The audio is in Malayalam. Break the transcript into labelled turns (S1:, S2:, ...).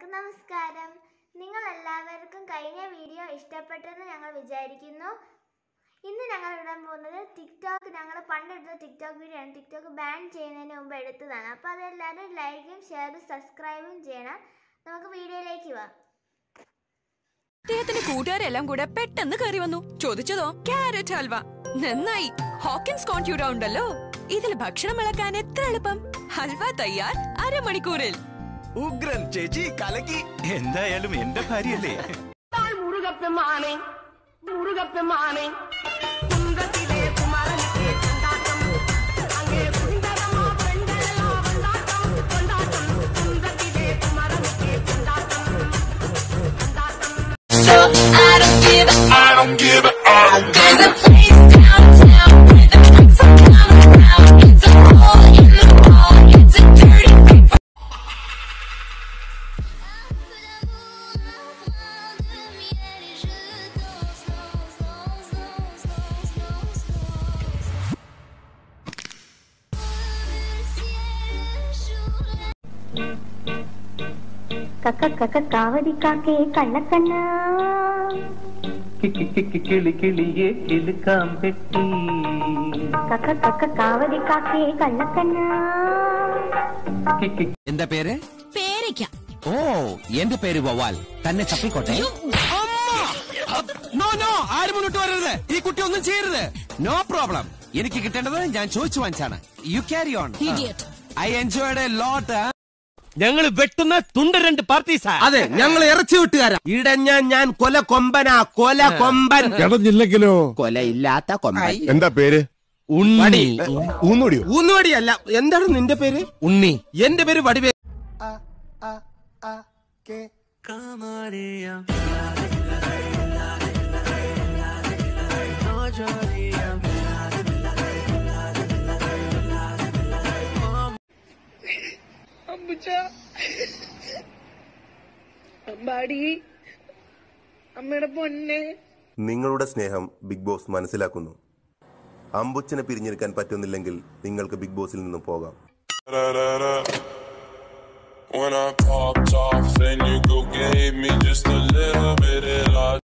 S1: എല്ലാവർക്കും നമസ്കാരം നിങ്ങൾ എല്ലാവർക്കും കഴിഞ്ഞ വീഡിയോ ഇഷ്ടപ്പെട്ടെന്ന് ഞങ്ങൾ വിചാരിക്കുന്നു ഇന്ന് ഞങ്ങൾ ഇടാൻ പോകുന്നത് ടിക്ടോക്ക് ഞങ്ങൾ പണ്ടെടുത്ത ടിക്ടോക്ക് വീഡിയോ ആണ് ടിക്ടോക്ക് ബാൻ ചെയ്യുന്നതിന് മുമ്പ് എടുത്തതാണ് അപ്പോൾ അതെല്ലാവരും ലൈക്കും ഷെയറും സബ്സ്ക്രൈബും ചെയ്യണം നമുക്ക് വീഡിയോയിലേക്ക് പോവാം
S2: അദ്ദേഹത്തിന്റെ കൂട്ടുകാരെല്ലാം കൂടെ പെട്ടെന്ന് കയറി വന്നു ചോദിച്ചതോ ക്യാരറ്റ് ഹൽവ നന്നായി ഹോക്കിൻസ് കോൺട്യൂഡ ഉണ്ടല്ലോ ഇതിൽ ഭക്ഷണം ഇളക്കാൻ എത്ര എളുപ്പം ഹൽവ തയ്യാർ അരമണിക്കൂറിൽ
S3: ഉഗ്രൻ ചേച്ചി കലക്കി എന്തായാലും എന്റെ ഭാര്യയല്ലേ
S4: മുരുകപ്പെമാനെ മുരുകപ്പെമാനെ കുന്തത്തിലെ കുമാരനിക്ക് കൊണ്ടാട്ടം അങ്ങേ സുന്ദരമാ പെണ്ടലാ കൊണ്ടാട്ടം കൊണ്ടാട്ടം കുന്തത്തിലെ കുമാരനിക്ക് കൊണ്ടാട്ടം കൊണ്ടാട്ടം
S2: So I don't give it, I don't give it, I don't give it. There's a place downtown where the drinks are coming around. It's a hole in the wall, it's a dirty thing.
S5: കക്ക കക്ക കാവടി കാക്കേ കണ്ണക്കണ്ണ
S6: കിളി കിളിയെ കിളുക്കാം പെട്ടി
S5: കക്ക കക്ക കാവടി കാക്കേ കണ്ണക്കണ്ണ
S7: എന്താ പേര്
S2: പേരയ്ക്ക
S7: ഓ എന്റെ പേര് വവാൽ തന്നെ ചപ്പിക്കോട്ടെ നോ നോ ആരും മുന്നോട്ട് വരരുത് ഈ കുട്ടി ഒന്നും ചെയ്യരുത് നോ പ്രോബ്ലം എനിക്ക് കിട്ടേണ്ടത് ഞാൻ ചോദിച്ചു വാങ്ങിച്ചാണ് you carry on I enjoyed a lot
S8: ഞങ്ങൾ വെട്ടുന്ന തുണ്ട രണ്ട് പാർട്ടീസാ
S7: അതെ ഞങ്ങൾ ഇറച്ചി വിട്ടുകാരാ ഇടഞ്ഞ ഞാൻ കൊല കൊമ്പനാ കൊല കൊമ്പൻ
S9: കിടന്നില്ലെങ്കിലോ
S7: കൊലയില്ലാത്ത കൊമ്പൻ
S9: എന്താ പേര്
S8: ഉണ്ണി
S9: ഊന്നോടിയോ
S7: ഊന്നുവടിയല്ല എന്താണ് നിന്റെ പേര്
S8: ഉണ്ണി
S7: എന്റെ പേര് വടിവേ
S4: അമ്പുച്ച അമ്പാടി അമ്മയുടെ പൊന്നെ
S10: നിങ്ങളുടെ സ്നേഹം ബിഗ് ബോസ് മനസ്സിലാക്കുന്നു അമ്പുച്ചനെ പിരിഞ്ഞെടുക്കാൻ പറ്റുന്നില്ലെങ്കിൽ നിങ്ങൾക്ക് ബിഗ് ബോസിൽ നിന്നും പോകാം
S11: When I popped off, then you go gave me just a little bit of love.